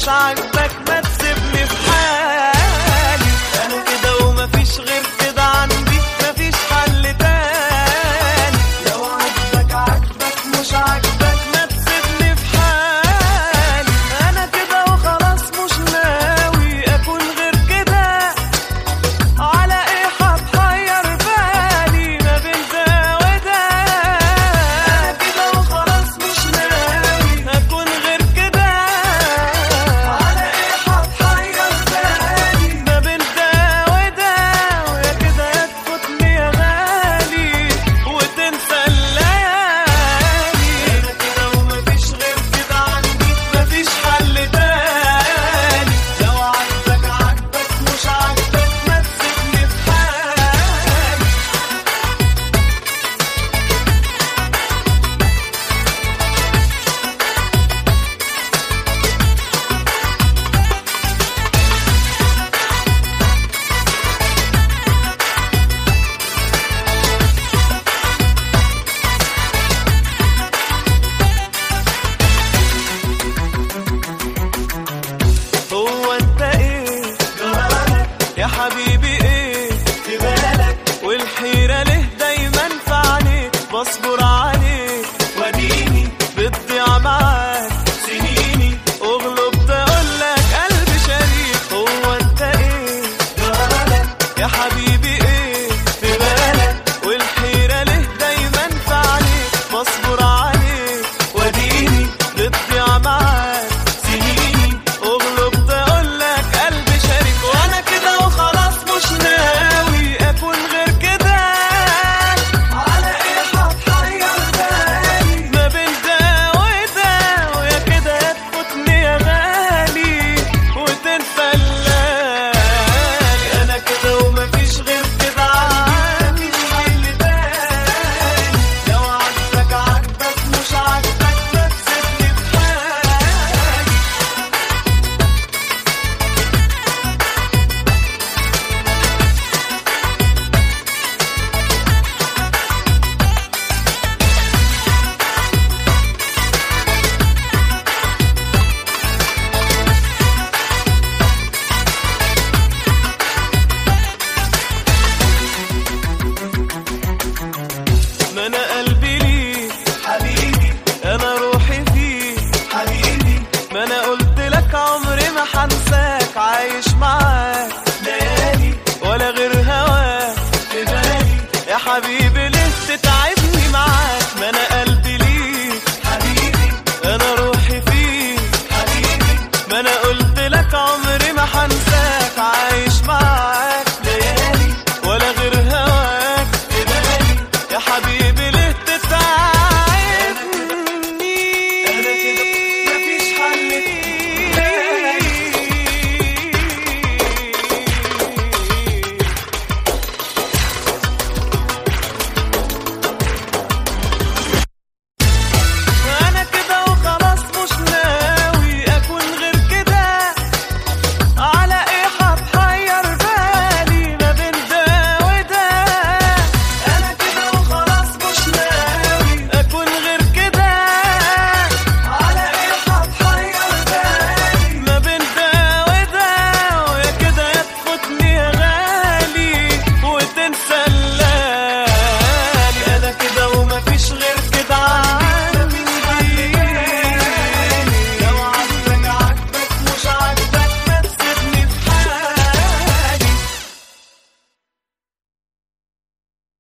مش عاجبك ما تسيبني في حالي انا كده ومفيش غير كده عندي مفيش حل تاني لو عاجبك عاجبك مش عاجبك ما تسيبني في حالي انا كده وخلاص مش ناوي اكون غير كده على ايه هتحير بالي ما بين ده وده انا كده وخلاص مش ناوي اكون غير كده على ايه هتحير بالي ما بين ده وده ويا كده يا تفوتني يا غالي وتنسى الليالي انا كده ومفيش غير كده عندي مفيش حل تاني لو عاجبك عاجبك مش عاجبك ما تسيبني في حالي هو انت ايه يا حبيبي ايه في بالك والحيرة ليه دايما في عينيك بصبر عليك وديني بتضيع معاك سنيني اغلب تقولك قلبي شريك هو انت ايه يا حبيبي ايه في بالك والحيرة ليه دايما في عينيك بصبر عليك وديني بتضيع معاك سنيني اغلب تقولك قلبي شريك وانا كده وخلاص مش ناوي اكون غير كده على ايه هتحير بالي ما بين ده وده ويا كده يا تفوتني يا غالي وتنسى الليالي انا كده ومفيش غير كده عندي مفيش حل تاني لو عاجبك عاجبك مش عاجبك ما تسيبني في حالي ما انا قلبي ليك حبيبي انا روحي فيك حبيبي ما انا قلت لك عمري ما هنساك